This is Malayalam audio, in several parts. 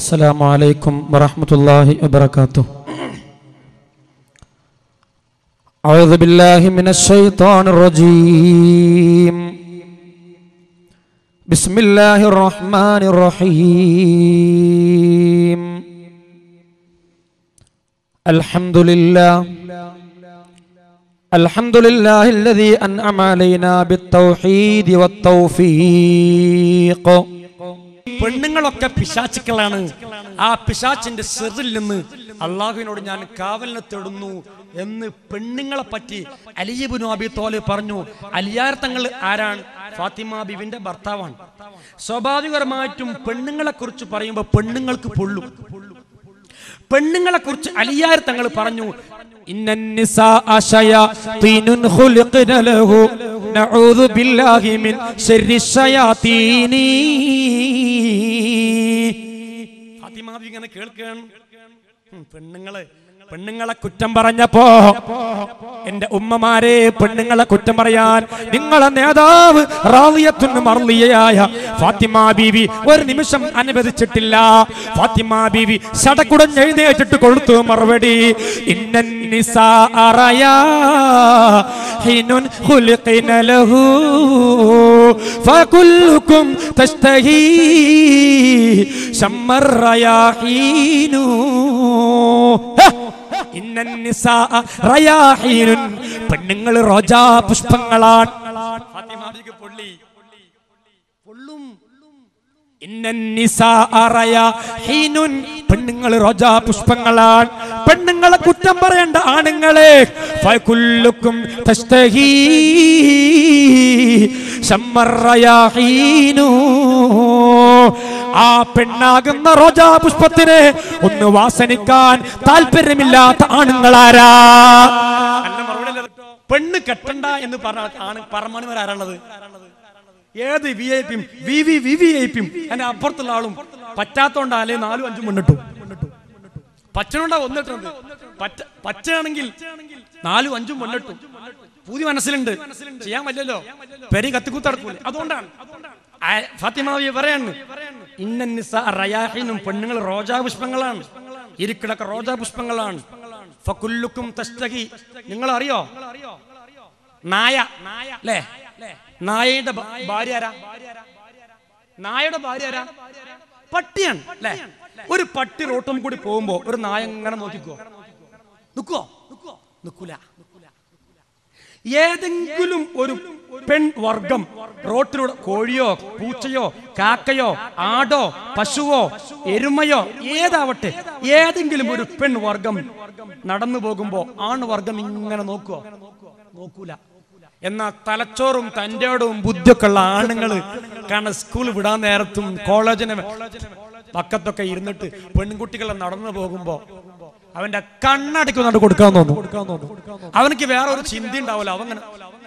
السلام عليكم ورحمة الله وبركاته أعوذ بالله من الشيطان الرجيم بسم الله الرحمن الرحيم الحمد لله الحمد لله الذي أنعم علينا بالتوحيد والتوفيق പെണ്ണുങ്ങളൊക്കെ പിശാചുക്കളാണ് ആ പിശാച്ചിന്റെ സെറിൽ നിന്ന് അള്ളാഹുവിനോട് ഞാൻ കാവലിനെ തേടുന്നു എന്ന് പെണ്ണുങ്ങളെ പറ്റി അലിയബുനു അബി തോലെ പറഞ്ഞു അലിയാർ തങ്ങൾ ആരാണ് ഫാത്തിമ ബിബിന്റെ ഭർത്താവാണ് സ്വാഭാവികമായിട്ടും പെണ്ണുങ്ങളെ കുറിച്ച് പറയുമ്പോൾ പെണ്ണുങ്ങൾക്ക് പൊള്ളും പെണ്ണുങ്ങളെ കുറിച്ച് അലിയാർ തങ്ങൾ പറഞ്ഞു إن النساء شياطين خلقن له نعوذ بالله من شر الشياطين ഫാത്തിമ ബി ഇങ്ങനെ കേൾക്കുകയാണ് ഉം, പെണ്ണുങ്ങള് പെണ്ണുങ്ങളെ കുറ്റം പറഞ്ഞപ്പോ എന്റെ ഉമ്മമാരെ പെണ്ണുങ്ങളെ കുറ്റം പറയാൻ നിങ്ങളെ നേതാവ് റാവിയത്തുന്ന് മറലിയായ ഫാത്തിമ ബീവി ഒരു നിമിഷം അനുവദിച്ചിട്ടില്ല ഫാത്തിമ ബീവി സടക്കുടൻ എഴുന്നേറ്റിട്ട് കൊടുത്തു മറുപടി ഇന്നൻ നിസാ അറയാ ഹിനുൻ ഖുലിഖിന ലഹു ഫകുല്ലുക്കും തസ്തഹി ശമ്മർ റയാഹീനു ഇന്നൻ നിസാഅ റയാഹീനുൻ പെണ്ണുങ്ങൾ റോജാ പുഷ്പങ്ങളാണ് ഫാത്തിമ ബിക്ക് പൊള്ളി പൊള്ളും ഇന്നൻ നിസാഅ റയാഹീനുൻ പെണ്ണുങ്ങൾ റോജാ പുഷ്പങ്ങളാണ് പെണ്ണുങ്ങളെ കുറ്റം പറയേണ്ട ആണുങ്ങളെ ഫകുല്ലുക്കും തസ്തഹി ശമ്മർ റയാഹീനു ആ പെണ്ണാകുന്ന റോജാ പുഷ്പത്തിനെ ഒന്ന് വാസനിക്കാൻ താല്പര്യമില്ലാത്ത ആണുങ്ങളാരാ അല്ല മറുപടി അല്ല. പെണ്ണ് കെട്ടണ്ട എന്ന് പറഞ്ഞ ആണ് പറമണിമാരാണുള്ളത് ഏത് വി ഐ പിയും V V V V I പിയും അതിന്റെ അപ്പുറത്തുള്ള ആളും പറ്റാത്തോണ്ടാലേ നാലും അഞ്ചും മുന്നിട്ടു പച്ചനുണ്ടാ ഒന്നിട്ടുണ്ട് പച്ച പച്ചയാണെങ്കിൽ നാലും അഞ്ചും മുന്നിട്ടു പുതിയ മനസ്സിലുണ്ട് ചെയ്യാൻ പറ്റില്ലല്ലോ പെരി കത്തിക്കുത്തടക്കൂല അതുകൊണ്ടാണ് ആ, ഫാത്തിമ നബി പറയാണ് ഇന്നൻ നിസാ റയാഹിനും പെണ്ണുങ്ങൾ റോജാ പുഷ്പങ്ങളാണ് ഇരിക്കിടക്ക റോജാ പുഷ്പങ്ങളാണ് ഫകുല്ലുക്കും തസ്തഹി നിങ്ങൾ അറിയോ നായ അല്ലേ നായയുടെ ഭ- ഭാര്യ ആരാ നായയുടെ ഭാര്യ ആരാ പട്ടിയാണ് അല്ലേ ഒരു പട്ടി റോട്ടും കൂടി പോകുമ്പോ ഒരു നായ ഇങ്ങനെ നോക്കിക്കോ നിക്കോ നിക്കൂല ഏതെങ്കിലും ഒരു പെൺ വർഗം റോട്ടിലൂടെ കോഴിയോ പൂച്ചയോ കാക്കയോ ആടോ പശുവോ എരുമയോ ഏതാവട്ടെ ഏതെങ്കിലും ഒരു പെൺ വർഗം നടന്നു പോകുമ്പോ ആണ് വർഗം ഇങ്ങനെ നോക്കുവോ നോക്കൂല എന്നാ തലച്ചോറും തൻ്റെയോടും ബുദ്ധിയൊക്കെ ഉള്ള ആണുങ്ങള് കാരണം സ്കൂൾ വിടാൻ നേരത്തും കോളേജിന് പക്കത്തൊക്കെ ഇരുന്നിട്ട് പെൺകുട്ടികളെ നടന്നു പോകുമ്പോ അവന്റെ കണ്ണടയ്ക്കുന്നുണ്ട് കൊടുക്കാൻ തോന്നും അവനക്ക് വേറെ ഒരു ചിന്ത ഉണ്ടാവില്ല അവങ്ങനെ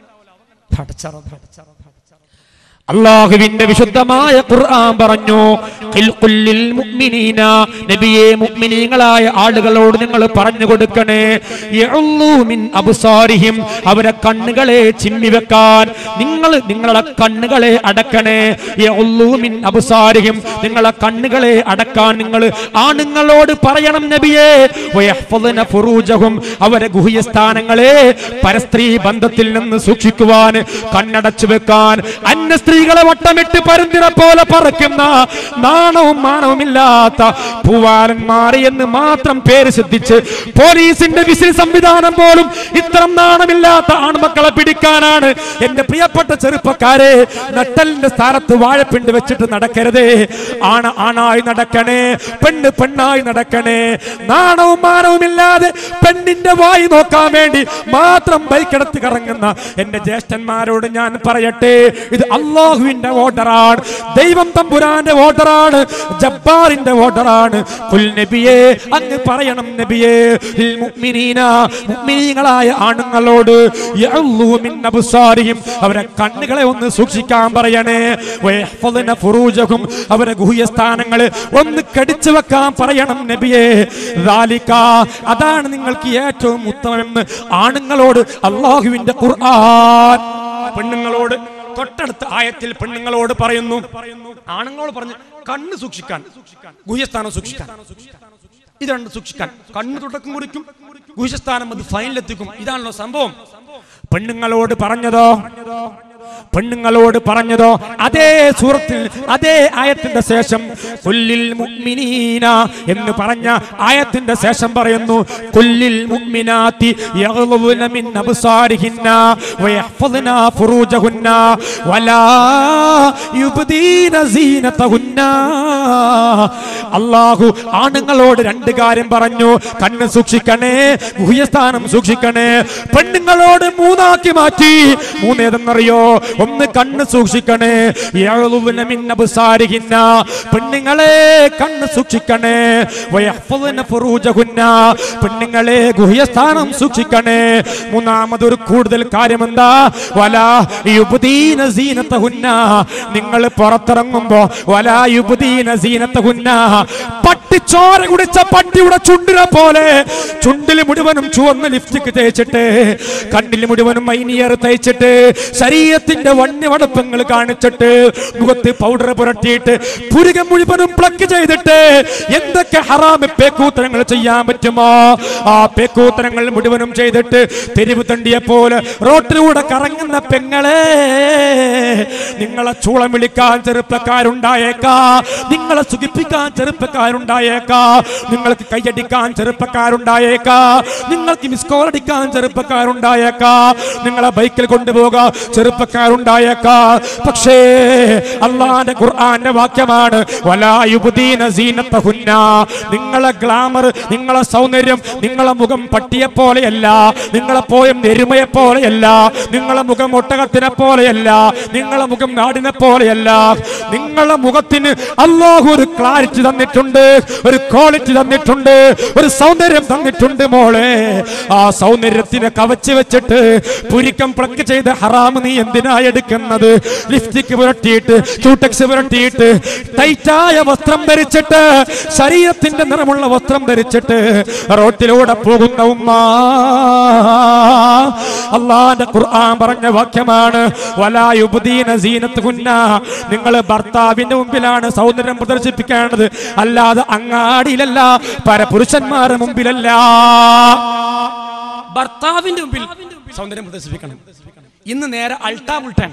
പടച്ചറ പടച്ചറ അള്ളാഹുവിന്റെ വിശുദ്ധമായ ഖുർആൻ പറഞ്ഞു ഖിൽ ഖുല്ലിൽ മുഅ്മിനീന നബിയെ മുഅ്മിനീങ്ങളായ ആളുകളോട് നിങ്ങൾ പറഞ്ഞു കൊടുക്കണേ യഉള്ളൂ മിൻ അബ്സാരിഹിം അവരെ കണ്ണുകളെ ചിമ്മി വെക്കാൻ നിങ്ങൾ നിങ്ങളെ കണ്ണുകളെ അടക്കണേ യഉള്ളൂ മിൻ അബ്സാരിഹിം നിങ്ങളെ കണ്ണുകളെ അടക്കാൻ നിങ്ങൾ ആണുങ്ങളോട് പറയണം നബിയെ വയഹ്ഫദന ഫുറൂജഹും അവരെ ഗുഹ്യസ്ഥാനങ്ങളെ പരസ്ത്രീ ബന്ധത്തിൽ നിന്ന് സൂക്ഷിക്കുവാൻ കണ്ണടച്ചു വെക്കാൻ അന്യ സ്ത്രീകളെ വട്ടമിട്ട് പരുന്തിനെ പോലെ പറക്കുന്ന നാണവും മാനവുമില്ലാത്ത പൂവാലന്മാർ എന്ന് മാത്രം പേര് ശ്രദ്ധിച്ച് പോലീസിന്റെ വിസിൽ സംവിധാനം പോലും ഇത്തരം നാണമില്ലാത്ത ആൺമക്കളെ പിടിക്കാനാണ് എന്റെ പ്രിയപ്പെട്ട ചെറുപ്പക്കാരെ നട്ടലിന്റെ സ്ഥാനത്ത് വാഴപ്പിണ്ട് വെച്ചിട്ട് നടക്കരുതേ ആണ ആണായി നടക്കണേ പെണ്ണ് പെണ്ണായി നടക്കണേ നാണവും മാനവും ഇല്ലാതെ പെണ്ണിന്റെ വായി നോക്കാൻ വേണ്ടി മാത്രം ബൈക്കെടുത്ത് കറങ്ങുന്ന എന്റെ ജ്യേഷ്ഠന്മാരോട് ഞാൻ പറയട്ടെ ഇത് അള്ളാഹുവിന്റെ ഓർഡറാണ് ദൈവം തമ്പുരാന്റെ ഓർഡറാണ് ജബ്ബാറിന്റെ ഓർഡറാണ് കുൽ നബിയെ അങ്ങ് പറയണം നബിയെ ലിൽ മുഅ്മിനീന മുഅ്മിനീങ്ങളായ ആണുങ്ങളോട് യഅള്ളൂ മിൻ അബ്സാരിഹിം അവരെ കണ്ണുകളെ ഒന്ന് സൂക്ഷിക്കാൻ പറയണേ വയഹ്ഫദന ഫുറൂജഹും അവരെ ഗുഹ്യസ്ഥാനങ്ങളെ ഒന്ന് കടിച്ചു വെക്കാൻ പറയണം നബിയെ ദാലിക അതാണ് നിങ്ങൾക്ക് ഏറ്റവും ഉത്തമമെന്ന് ആണുങ്ങളോട് അള്ളാഹുവിന്റെ ഖുർആൻ പെണ്ണുങ്ങളോട് തൊട്ടടുത്ത ആയത്തിൽ പെണ്ണുങ്ങളോട് പറയുന്നു ആണുങ്ങളോട് പറഞ്ഞു കണ്ണ് സൂക്ഷിക്കാൻ ഗുഹ്യസ്ഥാനം സൂക്ഷിക്കാൻ ഇത് രണ്ട് സൂക്ഷിക്കാൻ കണ്ണ് തുടക്കം കുറിക്കും ഗുഹ്യസ്ഥാനം അത് ഫൈനലെത്തിക്കും ഇതാണല്ലോ സംഭവം പെണ്ണുങ്ങളോട് പറഞ്ഞതോ പെണ്ണുങ്ങളോട് പറഞ്ഞതോ അതേ സൂറത്തിൽ അതേ ആയത്തിന്റെ ശേഷം കുല്ലിൽ മുഅ്മിനീന എന്ന് പറഞ്ഞ ആയത്തിന്റെ ശേഷം പറയുന്നു കുല്ലിൽ മുഅ്മിനാത്തി യഗ്ളുന മിൻ അബ്സാരിഹിന്ന വയഹ്ഫദ്ന ഫുറൂജഹുന്ന വലാ യുബ്ദീന സീനതഹുന്ന അല്ലാഹു ആണുങ്ങളോട് രണ്ട് കാര്യം പറഞ്ഞു കണ്ണ് സൂക്ഷിക്കണേ ഗുഹ്യസ്ഥാനം സൂക്ഷിക്കണേ പെണ്ണുങ്ങളോട് മൂന്നാക്കി മാറ്റി മൂന്നേതെന്നറിയോ ഒന്ന് കണ്ണ് സൂക്ഷിക്കണേ യഅ്ളുന മിൻ അബ്സാരിഹിന്ന പെണ്ണുങ്ങളെ കണ്ണ് സൂക്ഷിക്കണേ വയഹ്ഫദ്ന ഫുറൂജഹുന്ന പെണ്ണുങ്ങളെ ഗുഹ്യസ്ഥാനം സൂക്ഷിക്കണേ മൂന്നാമതൊരു കൂടുതൽ കാര്യം എന്താ വലാ യുബ്ദീന സീനതഹുന്ന നിങ്ങൾ പുറത്തിറങ്ങുമ്പോ വലാ യുബ്ദീന സീനതഹുന്ന പട്ടി ചോര കുടിച്ച പട്ടിയുടെ ചുണ്ടിനെ പോലെ ചുണ്ടിൽ മുഴുവനും ചുവന്ന ലിപ്സ്റ്റിക് തേച്ചിട്ട് കണ്ണിൽ മുഴുവനും മൈനിയർ തേച്ചിട്ട് ശരീരത്തിന്റെ വന്യമടപ്പങ്ങൾ കാണിച്ചിട്ട് മുഖത്ത് പൗഡർ പുരട്ടിയിട്ട് പുരുകം മുഴുവനും പ്ലക്ക് ചെയ്തിട്ട് എന്തൊക്കെ ഹറാമ് പേക്കൂത്തരങ്ങൾ ചെയ്യാൻ പറ്റുമോ ആ പേക്കൂത്തരങ്ങൾ മുഴുവനും ചെയ്തിട്ട് തെരുവ് തണ്ടിയെ പോലെ റോട്ടിലൂടെ കറങ്ങുന്ന പെങ്ങളെ നിങ്ങളെ ചൂളം വിളിക്കാൻ ചെറുപ്പക്കാരുണ്ടായേക്കാ നിങ്ങളെ സുഖിപ്പിക്കാൻ ചെറുപ്പക്കാരുണ്ടായേക്കാ നിങ്ങൾക്ക് കൈയടിക്കാൻ ചെറുപ്പക്കാരുണ്ടായേക്കാ നിങ്ങൾക്ക് മിസ്കോൾ അടിക്കാൻ ചെറുപ്പക്കാരുണ്ടായേക്കാ നിങ്ങളെ ബൈക്കിൽ കൊണ്ടുപോകാൻ ചെറുപ്പക്കാരുണ്ടായേക്കാ പക്ഷേ അള്ളാന്റെ ഖുർആന്റെ വാക്യമാണ് വലായുബുദീന സീനത്തഹുന്ന നിങ്ങളെ ഗ്ലാമർ നിങ്ങളെ സൗന്ദര്യം നിങ്ങളെ മുഖം പട്ടിയെ പോലെയല്ല നിങ്ങളെ പോയം എരുമയെ പോലെയല്ല നിങ്ങളെ മുഖം ഒട്ടകത്തിനെ പോലെയല്ല നിങ്ങളെ മുഖം നാടിനെ പോലെയല്ല നിങ്ങളെ മുഖത്തിന് അള്ളാഹു ഒരു ക്ലാരിറ്റി തന്നിട്ടുണ്ട് ഒരു ക്വാളിറ്റി തന്നിട്ടുണ്ട് ഒരു സൗന്ദര്യം തന്നിട്ടുണ്ട് മോളെ ആ സൗന്ദര്യത്തിനെ കവച്ച് വെച്ചിട്ട് പുരിക്കം പ്ലക്ക് ചെയ്ത് ഹറാമ് നീ എന്തിനാ എടുക്കുന്നത് ലിപ്സ്റ്റിക് പുരട്ടിയിട്ട് ക്യൂടെക്സ് പുരട്ടിയിട്ട് ടൈറ്റായ വസ്ത്രം ധരിച്ചിട്ട് ശരീരത്തിന്റെ നിറമുള്ള വസ്ത്രം ധരിച്ചിട്ട് റോട്ടിലൂടെ പോകുന്ന ഉമ്മ അള്ളാന്റെ ഖുർആൻ പറഞ്ഞ വാക്യമാണ് വലായുബുദീന സീനത്തുകുന്ന നിങ്ങൾ ഭർത്താവിന്റെ മുമ്പിലാണ് സൗന്ദര്യം പ്രദർശിപ്പിക്കേണ്ടത് അല്ലാതെ അങ്ങാടിയിലല്ല പരപുരുഷന്മാരുടെ മുമ്പിലല്ല ഭർത്താവിന്റെ മുമ്പിൽ സൗന്ദര്യം പ്രദർശിപ്പിക്കണം ഇന്ന് നേരെ അൾട്ടാ ഉൾട്ടാൻ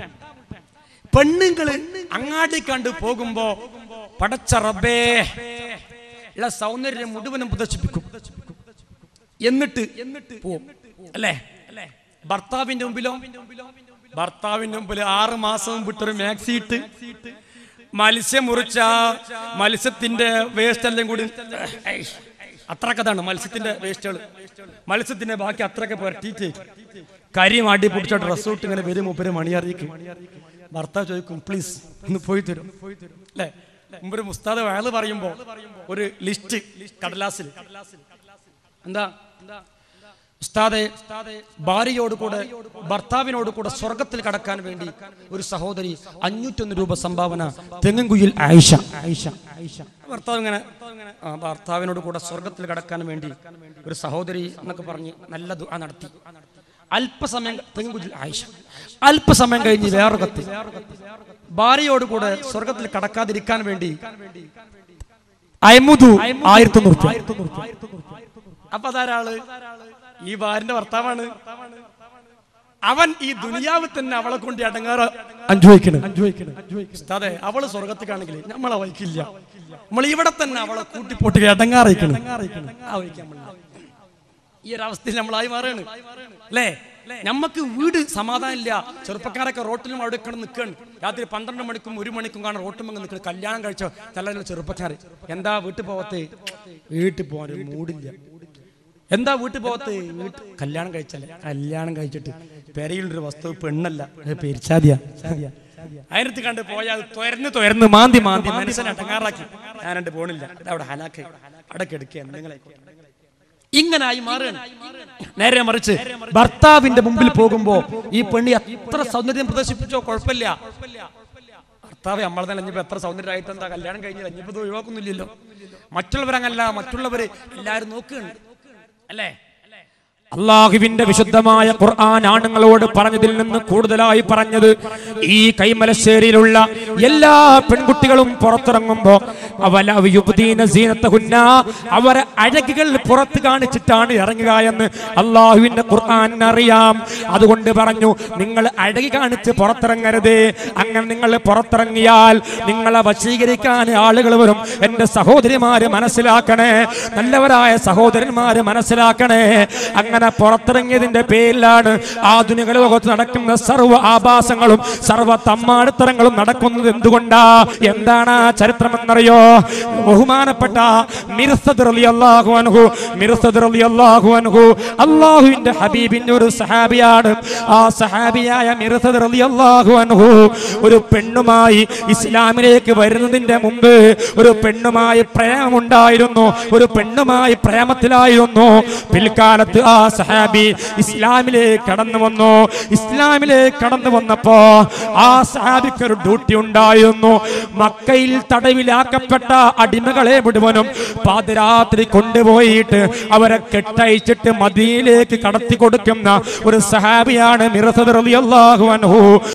പെണ്ണുങ്ങള് അങ്ങാടി കണ്ട് പോകുമ്പോ പടച്ച റബ്ബേ ഉള്ള സൗന്ദര്യം മുഴുവനും പ്രദർശിപ്പിക്കും എന്നിട്ട് പോവും അല്ലേ ഭർത്താവിന്റെ മുമ്പിലോ ഭർത്താവിന്റെ മുമ്പിൽ ആറ് മാസം വിട്ടൊരു മാക്സി ഇട്ട് മത്സ്യം മുറിച്ച ആ മത്സ്യത്തിന്റെ വേസ്റ്റ് എല്ലാം കൂടി ഐ, അത്രക്കതാണ് മത്സ്യത്തിന്റെ വേസ്റ്റുകൾ മത്സ്യത്തിന്റെ ബാക്കി അത്രയൊക്കെ പുരട്ടിയിട്ട് കരി മാടി പിടിച്ച ഡ്രസ് ഇട്ട് ഇങ്ങനെ വരും മുപ്പര് മണിയറിയിക്കും ഭർത്താവ് ചോദിക്കും പ്ലീസ് ഒന്ന് പോയി തരും അല്ലേ മുമ്പൊരു മുസ്താദ് വയല് പറയുമ്പോ ഒരു ലിസ്റ്റ് കടലാസിൽ എന്താ ഉസ്താദെ ഭാര്യയോട് കൂടെ ഭർത്താവിനോട് കൂടെ സ്വർഗത്തിൽ കടക്കാൻ വേണ്ടി ഒരു സഹോദരി അഞ്ഞൂറ്റൊന്ന് രൂപ സംഭാവന തെങ്ങുകുയിൽ ആയിഷ ആയിഷ ആയിഷ ഭർത്താവ് ഇങ്ങനെ ആ, ഭർത്താവിനോട് കൂടെ സ്വർഗത്തിൽ കടക്കാൻ വേണ്ടി ഒരു സഹോദരി എന്നൊക്കെ പറഞ്ഞ് നല്ല ദുആ നടത്തി അല്പസമയം തെങ്ങുകുയിൽ ആയിഷ അല്പസമയം കഴിഞ്ഞ് വേറെ കത്ത് ഭാര്യയോട് കൂടെ സ്വർഗത്തിൽ കടക്കാതിരിക്കാൻ വേണ്ടി അയമുദു ആയിരത്തി റുപ്യ അപ്പൊ അതാരാള് ഈ ഭാര്യന്റെ ഭർത്താവാണ് അവൻ ഈ ദുനിയാവിൽ തന്നെ അവളെ കൊണ്ട് അടങ്ങാറ് അനുഭവിക്കണം അതെ അവള് സ്വർഗത്തിക്കാണെങ്കിൽ നമ്മളെ വഹിക്കില്ല നമ്മൾ ഇവിടെ തന്നെ അവളെ കൂട്ടിപ്പോട്ട് അടങ്ങാറിയിക്കണം ആ വഹിക്കാൻ പാടില്ല. ഈ ഒരു അവസ്ഥയിൽ നമ്മളായി മാറുകയാണ് അല്ലേ നമുക്ക് വീട് സമാധാനം ഇല്ല ചെറുപ്പക്കാരൊക്കെ റോട്ടിലും അവിടെ കിടന്ന് നിൽക്കുകയാണ് രാത്രി പന്ത്രണ്ട് മണിക്കും ഒരു മണിക്കും കാണാൻ റോട്ടും അങ്ങ് നിൽക്കണം കല്യാണം കഴിച്ച ചില ചെറുപ്പക്കാർ എന്താ വീട്ടിൽ പോവത്തെ വീട്ടിൽ പോകാൻ ഒരു മൂടില്ല എന്താ വീട്ടിൽ പോകത്ത് വീട്ടിൽ കല്യാണം കഴിച്ചല്ലേ കല്യാണം കഴിച്ചിട്ട് പെരയിലൊരു വസ്തു പെണ്ണല്ല പെരിച്ചാതിയാ അതിനകത്ത് കണ്ട് പോയാൽ തുരന്ന് തുരന്ന് മാന്തി മാന്തി മനസ്സിനെ അടങ്ങാറാക്കി ഞാനണ്ട് പോണില്ല അവിടെ ഹലാക്ക് അവിടെ കെടുക്കുക എന്തെങ്കിലും ഇങ്ങനായി മാറുകയാണ് നേരെ മറിച്ച് ഭർത്താവിന്റെ മുമ്പിൽ പോകുമ്പോ ഈ പെണ്ണി എത്ര സൗന്ദര്യം പ്രദർശിപ്പിച്ചോ കുഴപ്പമില്ല ഭർത്താവ് നമ്മൾ തന്നെ ഇനിയിപ്പോ എത്ര സൗന്ദര്യമായിട്ട് എന്താ കല്യാണം കഴിഞ്ഞില്ല ഇനിയിപ്പോ ഇത് ഒഴിവാക്കുന്നില്ലല്ലോ മറ്റുള്ളവരങ്ങല്ല മറ്റുള്ളവര് എല്ലാവരും നോക്കുകയാണ് അല്ലേ അള്ളാഹുവിന്റെ വിശുദ്ധമായ ഖുർആൻ ആണുങ്ങളോട് പറഞ്ഞതിൽ നിന്ന് കൂടുതലായി പറഞ്ഞത് ഈ കൈമലശ്ശേരിയിലുള്ള എല്ലാ പെൺകുട്ടികളും പുറത്തിറങ്ങുമ്പോ അവല യുബ്ദീന സീനത്തഹുന്ന അവരെ അഴകുകൾ പുറത്ത് കാണിച്ചിട്ടാണ് ഇറങ്ങുക എന്ന് അള്ളാഹുവിന്റെ ഖുർആൻ അറിയാം അതുകൊണ്ട് പറഞ്ഞു നിങ്ങൾ അഴകി കാണിച്ച് പുറത്തിറങ്ങരുത് അങ്ങനെ നിങ്ങൾ പുറത്തിറങ്ങിയാൽ നിങ്ങളെ വശീകരിക്കാൻ ആളുകൾ വരും എന്റെ സഹോദരിമാര് മനസ്സിലാക്കണേ നല്ലവരായ സഹോദരന്മാര് മനസ്സിലാക്കണേ അങ്ങനെ പുറത്തിറങ്ങിയതിന്റെ പേരിലാണ് ആധുനിക ലോകത്ത് നടക്കുന്ന സർവ്വ ആഭാസങ്ങളും സർവ്വ തമ്മാടിത്തരങ്ങളും നടക്കുന്നത് എന്തുകൊണ്ടാ എന്താണ് ആ ചരിത്രമെന്നറിയോ ബഹുമാനപ്പെട്ട മിർസദ് റളിയല്ലാഹു അൻഹു മിർസദ് റളിയല്ലാഹു അൻഹു അള്ളാഹുവിന്റെ ഹബീബിന്റെ ഒരു സഹാബിയാണ് ആ സഹാബിയായ മിർസദ് റളിയല്ലാഹു അൻഹു ഒരു പെണ്ണുമായി ഇസ്ലാമിലേക്ക് വരുന്നതിന്റെ മുമ്പ് ഒരു പെണ്ണുമായി പ്രേമമുണ്ടായിരുന്നു ഒരു പെണ്ണുമായി പ്രേമത്തിലായിരുന്നു പിൽക്കാലത്ത് ആ സഹാബി ഇസ്ലാമിലേക്ക് കടന്നു വന്നു ഇസ്ലാമിലേക്ക് കടന്നു വന്നപ്പോ ആ സഹാബിക്ക് ഒരു ഡ്യൂട്ടി ഉണ്ടായിരുന്നു മക്കയിൽ തടവിലാക്കപ്പെട്ട അടിമകളെ മുഴുവനും പാതിരാത്രി കൊണ്ടുപോയിട്ട് അവരെ കെട്ടയച്ചിട്ട് മദീനിലേക്ക് കടത്തി കൊടുക്കുന്ന ഒരു സഹാബിയാണ് മിറസദ് റളിയല്ലാഹു അൻഹു